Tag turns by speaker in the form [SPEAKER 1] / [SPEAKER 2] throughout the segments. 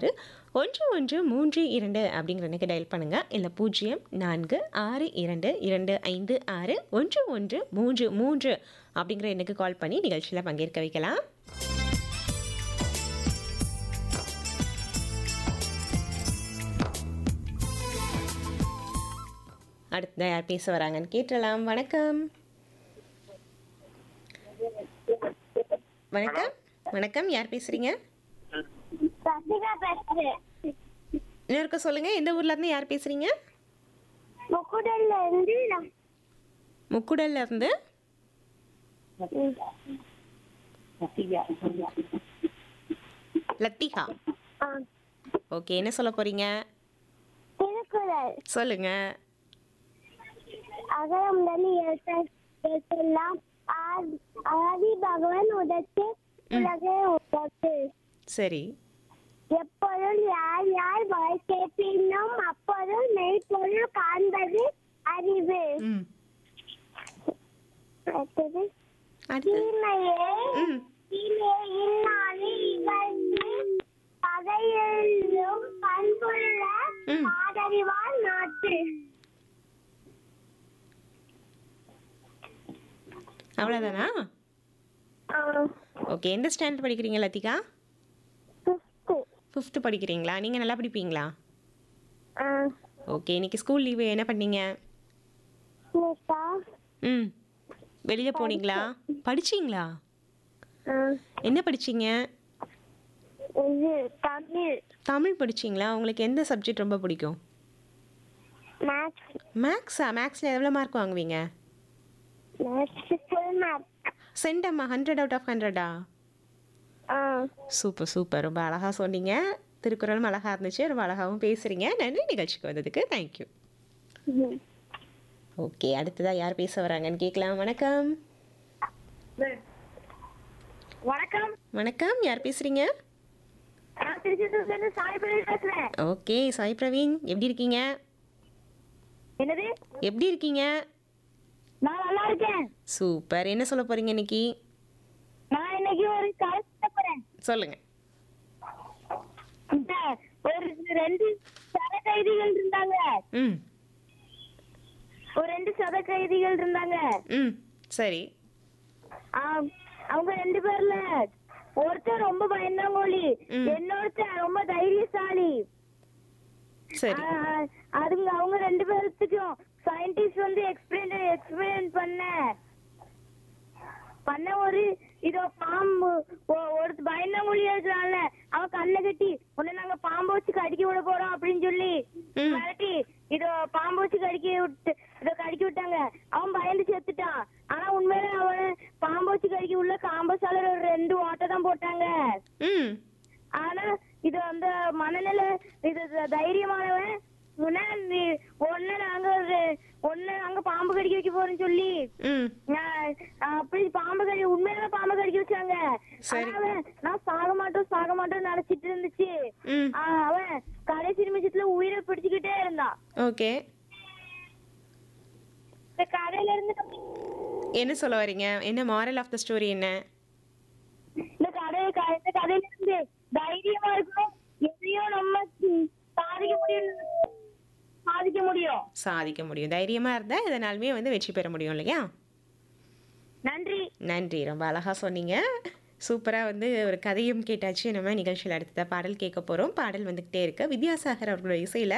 [SPEAKER 1] ஆறு ஒன்று ஒன்று மூன்று இரண்டு அப்படிங்கிற எண்ணுக்கு டயல் பண்ணுங்கள் இல்லை பூஜ்ஜியம் நான்கு ஆறு இரண்டு இரண்டு ஐந்து ஆறு ஒன்று ஒன்று மூன்று மூன்று அப்படிங்கிற எண்ணுக்கு கால் பண்ணி நிகழ்ச்சியில் பங்கேற்க வைக்கலாம் அடுத்ததான் யார் பேச வராங்கன்னு கேட்டலாம் வணக்கம் வணக்கம் வணக்கம் யார் பேசுறீங்க
[SPEAKER 2] சசிகா பேசுறேன்
[SPEAKER 1] இன்னொருக்க சொல்லுங்க எந்த ஊர்ல இருந்து யார் பேசுறீங்க
[SPEAKER 2] முக்குடல்ல இருந்து நான்
[SPEAKER 1] முக்குடல்ல இருந்து லத்திகா
[SPEAKER 2] ஆ,
[SPEAKER 1] ஓகே என்ன சொல்ல போறீங்க
[SPEAKER 2] திருக்குறள்
[SPEAKER 1] சொல்லுங்க
[SPEAKER 2] அகரம் முதல் எழுத்தெல்லாம் ஆதி ஆதி பகவான் உதத்து உலகே உதத்து
[SPEAKER 1] சரி
[SPEAKER 2] எப்பொருள் யார் யார் வகை கேட்பினும் அப்பொருள் மெய்ப்பொருள் காண்பது அறிவு
[SPEAKER 1] ம்
[SPEAKER 2] அடுத்தது
[SPEAKER 1] அடுத்து
[SPEAKER 2] தீமையே
[SPEAKER 1] ம்
[SPEAKER 2] தீமையே இந்நாளே இகழ்ந்து பகையிலும் பண்புள்ள
[SPEAKER 1] ம்.
[SPEAKER 2] ஆதரிவால் நாட்டு
[SPEAKER 1] அவ்வளோதானா ஓகே எந்த ஸ்டாண்டர்ட் படிக்கிறீங்க லத்திகா
[SPEAKER 2] ஃபிஃப்த்து
[SPEAKER 1] ஃபிஃப்த்து படிக்கிறீங்களா நீங்கள் நல்லா படிப்பீங்களா
[SPEAKER 2] ஆ
[SPEAKER 1] ஓகே இன்னைக்கு ஸ்கூல் லீவு என்ன பண்ணீங்க
[SPEAKER 2] நேத்தா
[SPEAKER 1] ம் வெளியே போனீங்களா படிச்சீங்களா
[SPEAKER 2] ஆ
[SPEAKER 1] என்ன படிச்சீங்க
[SPEAKER 2] இது தமிழ்
[SPEAKER 1] தமிழ் படிச்சீங்களா உங்களுக்கு எந்த சப்ஜெக்ட் ரொம்ப பிடிக்கும்
[SPEAKER 2] மேத்ஸ்
[SPEAKER 1] மேக்ஸா மேக்ஸில் எவ்வளோ மார்க் வாங்குவீங்க
[SPEAKER 2] மேத்ஸ் ஃபுல் மேத்ஸ்
[SPEAKER 1] சென்டம்மா ஹண்ட்ரட் அவுட் ஆஃப் ஹண்ட்ரடா
[SPEAKER 2] ஆ
[SPEAKER 1] சூப்பர் சூப்பர் ரொம்ப அழகாக சொன்னீங்க திருக்குறளும் அழகாக இருந்துச்சு ரொம்ப அழகாகவும் பேசுகிறீங்க நன்றி நிகழ்ச்சிக்கு வந்ததுக்கு தேங்க்யூ
[SPEAKER 2] ம்.
[SPEAKER 1] ஓகே அடுத்ததாக யார் பேச வராங்கன்னு கேட்கலாம் வணக்கம்
[SPEAKER 2] வணக்கம்
[SPEAKER 1] வணக்கம் யார் பேசுகிறீங்க
[SPEAKER 2] நான் திருச்சியிலிருந்து சாய்படி பேசுறேன்
[SPEAKER 1] ஓகே சாய் பிரவீன் எப்படி இருக்கீங்க
[SPEAKER 2] என்னது
[SPEAKER 1] எப்படி இருக்கீங்க
[SPEAKER 2] நான் நல்லா இருக்கேன்
[SPEAKER 1] சூப்பர் என்ன சொல்ல போகிறீங்க இன்னைக்கு
[SPEAKER 2] நான் இன்னைக்கு ஒரு கதை சொல்ல போறேன்
[SPEAKER 1] சொல்லுங்கள்
[SPEAKER 2] இந்த ஒரு ரெண்டு சத கைதிகள் இருந்தாங்க
[SPEAKER 1] ம்
[SPEAKER 2] ஒரு ரெண்டு சத கைதிகள் இருந்தாங்க
[SPEAKER 1] ம் சரி
[SPEAKER 2] ஆம், அவங்க ரெண்டு பேர்ல ஒருத்தர் ரொம்ப பயந்தாங்கோலி
[SPEAKER 1] ம்.
[SPEAKER 2] இன்னொருத்தர் ரொம்ப தைரியசாலி
[SPEAKER 1] சரி
[SPEAKER 2] ஆ, அதுங்க அவங்க ரெண்டு பேர்த்துக்கும் சயின்டிஸ்ட் வந்து எக்ஸ்பிளைன் எக்ஸ்பிளைன் பண்ண பண்ண ஒரு இதோ பாம்பு ஒ- ஒரு பயந்தமொழி இருக்கிறான்ல அவன் கண்ணை கட்டி உன்னை நாங்க பாம்பு வச்சு கடிக்க விட போறோம் அப்படின்னு சொல்லி
[SPEAKER 1] ம்.
[SPEAKER 2] மிரட்டி இதோ பாம்பு வச்சு கடிக்க விட்டு இதோ கடிக்க விட்டாங்க அவன் பயந்து செத்துட்டான் ஆனா உண்மையில அவன் பாம்பு வச்சு கடிக்க உள்ள காம்பஸால ஒரு ரெண்டு ஓட்டை தான் போட்டாங்க
[SPEAKER 1] ம்
[SPEAKER 2] ஆனா இது அந்த மனநிலை இது த- தைரியமானவன் உன்னை நீ- உன்னை நாங்க ஒரு- உன்னை நாங்க பாம்பு கடிக்க வைக்க போறோம்னு சொல்லி
[SPEAKER 1] ம்
[SPEAKER 2] நான் அப்படி பாம்பு கடி உண்மையில பாம்பு கடிக்க வச்சாங்க
[SPEAKER 1] சரி.
[SPEAKER 2] ஆனா அவன் நான் சாக மாட்டோம் சாக மாட்டோம் நினைச்சிட்டு இருந்துச்சு
[SPEAKER 1] ம்
[SPEAKER 2] ஆ, அவன் கடைசி நிமிஷத்துல உயிரை பிடிச்சுக்கிட்டே இருந்தான்
[SPEAKER 1] ஓகே
[SPEAKER 2] இந்த கதையில இருந்து
[SPEAKER 1] என்ன சொல்ல வரீங்க என்ன மாரல் ஆஃப் த ஸ்டோரி என்ன
[SPEAKER 2] இந்த கதை க- இந்த கதையில இருந்து தைரியமா இருக்கணும் எதையும் நம்ம ம், சாதிக்க முடியும் சாதிக்க முடியும்
[SPEAKER 1] சாதிக்க முடியும் தைரியமாக இருந்தால் எதனாலுமே வந்து வெற்றி பெற முடியும் இல்லையா
[SPEAKER 2] நன்றி
[SPEAKER 1] நன்றி ரொம்ப அழகாக சொன்னீங்க சூப்பராக வந்து ஒரு கதையும் கேட்டாச்சு நம்ம நிகழ்ச்சியில் அடுத்ததாக பாடல் கேட்க போகிறோம் பாடல் வந்துக்கிட்டே இருக்கு வித்யாசாகர் அவர்களோட இசையில்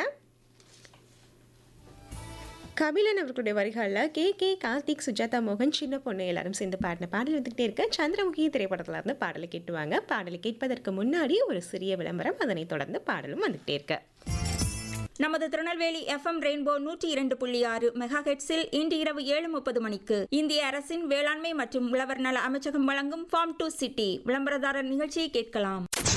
[SPEAKER 1] கபிலன் அவர்களுடைய வரிகளில் கே கே கார்த்திக் சுஜாதா மோகன் சின்ன பொண்ணு எல்லாரும் சேர்ந்து பாடின பாடல் வந்துக்கிட்டே இருக்கு சந்திரமுகி திரைப்படத்துல இருந்து பாடலை கேட்டுவாங்க பாடலை கேட்பதற்கு முன்னாடி ஒரு சிறிய விளம்பரம் அதனைத் தொடர்ந்து பாடலும் வந்துக்கிட்டே இருக்கு
[SPEAKER 3] நமது திருநெல்வேலி எஃப்எம் ரெயின்போ நூற்றி இரண்டு புள்ளி ஆறு மெகா ஹெட்ஸில் இன்று இரவு ஏழு முப்பது மணிக்கு இந்திய அரசின் வேளாண்மை மற்றும் உழவர் நல அமைச்சகம் வழங்கும் ஃபார்ம் டு சிட்டி விளம்பரதாரர் நிகழ்ச்சியை கேட்கலாம்